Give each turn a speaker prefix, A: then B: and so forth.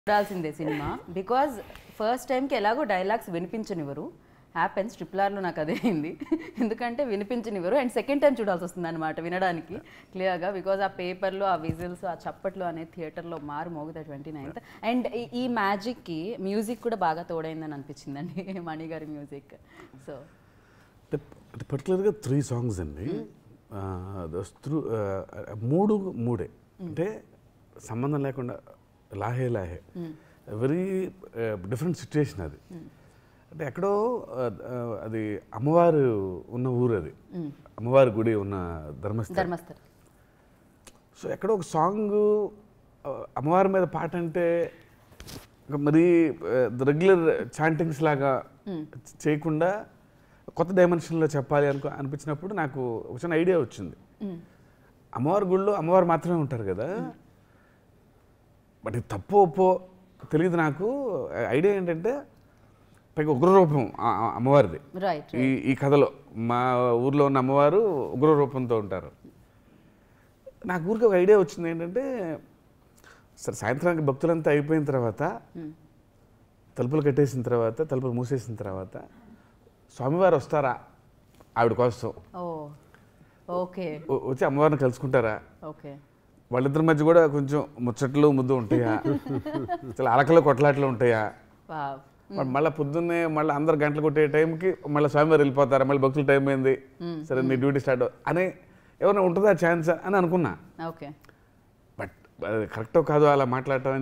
A: చూడాల్సిందే cinema because first టైంకి ఎలాగో డైలాగ్స్ వినిపించనివ్వరు హ్యాపెన్స్ ట్రిపులార్లో నాకు అదే అయింది ఎందుకంటే వినిపించనివ్వరు అండ్ సెకండ్ టైం చూడాల్సి వస్తుంది అనమాట వినడానికి క్లియర్గా బికాజ్ ఆ పేపర్లో ఆ విజిల్స్ ఆ చప్పట్లు అనేది థియేటర్లో మారు మోగుతాయి ట్వంటీ నైన్త్ అండ్ ఈ మ్యాజిక్కి మ్యూజిక్ కూడా బాగా తోడైందని అనిపించిందండి మణి గారి మ్యూజిక్ సో
B: అంటే పర్టికులర్గా త్రీ సాంగ్స్ అండి ఆ, those through, ఆ, మూడు మూడే అంటే సంబంధం లేకుండా లాహే లాహే వెరీ డిఫరెంట్ సిచ్యుయేషన్ అది అంటే ఎక్కడో ఆ, ఆ, అది అమ్మవారు ఉన్న ఊరు అది అమ్మవారి గుడి ఉన్న ధర్మస్థలం
A: ధర్మస్థల్
B: సో ఎక్కడో ఒక సాంగ్ అమ్మవారి మీద పాట అంటే ఒక మరీ రెగ్యులర్ చాంటింగ్స్ లాగా చేయకుండా కొత్త డైమెన్షన్లో చెప్పాలి అనుకో అనిపించినప్పుడు నాకు ఒక చిన్న ఐడియా వచ్చింది అమ్మవారి గుడిలో అమ్మవారు మాత్రమే ఉంటారు కదా బట్ ఇది తప్పు ఒప్పో తెలియదు నాకు ఐడియా ఏంటంటే పైగా ఉగ్రరూపం ఆ- ఆ అమ్మవారిది
A: రైట్
B: ఈ ఈ కథలో మా ఊర్లో ఉన్న అమ్మవారు ఉగ్ర రూపంతో ఉంటారు నాకు ఊరికి ఒక ఐడియా వచ్చింది ఏంటంటే సరే సాయంత్రానికి భక్తులంతా అయిపోయిన తర్వాత తలుపులు కట్టేసిన తర్వాత తలుపులు మూసేసిన తర్వాత స్వామివారు వస్తారా ఆవిడ కోసం
A: ఓ ఓకే
B: వ- వచ్చి అమ్మవారిని కలుసుకుంటారా
A: ఓకే
B: వాళ్ళిద్దరి మధ్య కూడా కొంచెం ముచ్చట్లు ముద్దు ఉంటాయా చాలా అలకలు కొట్లాట్లు ఉంటాయా
A: వావ్
B: మరి మళ్ళీ పొద్దున్నే మళ్ళీ అందరు గంటలు కొట్టే టైంకి మళ్ళీ స్వామివారు వెళ్ళిపోతారా మళ్ళీ భక్తుల టైం అయింది సరే నీ డ్యూటీ స్టార్ట్ అని ఏమైనా ఉంటుందా ఛాన్స్ అని అనుకున్నా
A: ఓకే
B: బట్ కరెక్టో కాదో అలా మాట్లాడటం